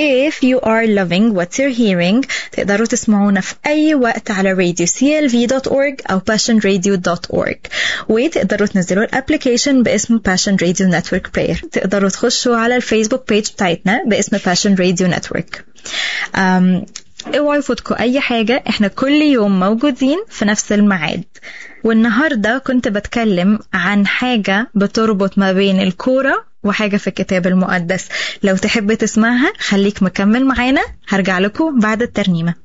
If you are loving what you're hearing تقدروا تسمعونا في أي وقت على راديو clv.org أو passionradio.org وتقدروا تنزلوا الابليكيشن باسم Passion Radio Network Player تقدروا تخشوا على الفيسبوك بيج بتاعتنا باسم Passion Radio Network um, اوعوا يفوتكم اي حاجة احنا كل يوم موجودين في نفس الميعاد والنهاردة كنت بتكلم عن حاجة بتربط ما بين الكورة وحاجة في الكتاب المقدس لو تحب تسمعها خليك مكمل معانا هرجع لكم بعد الترنيمة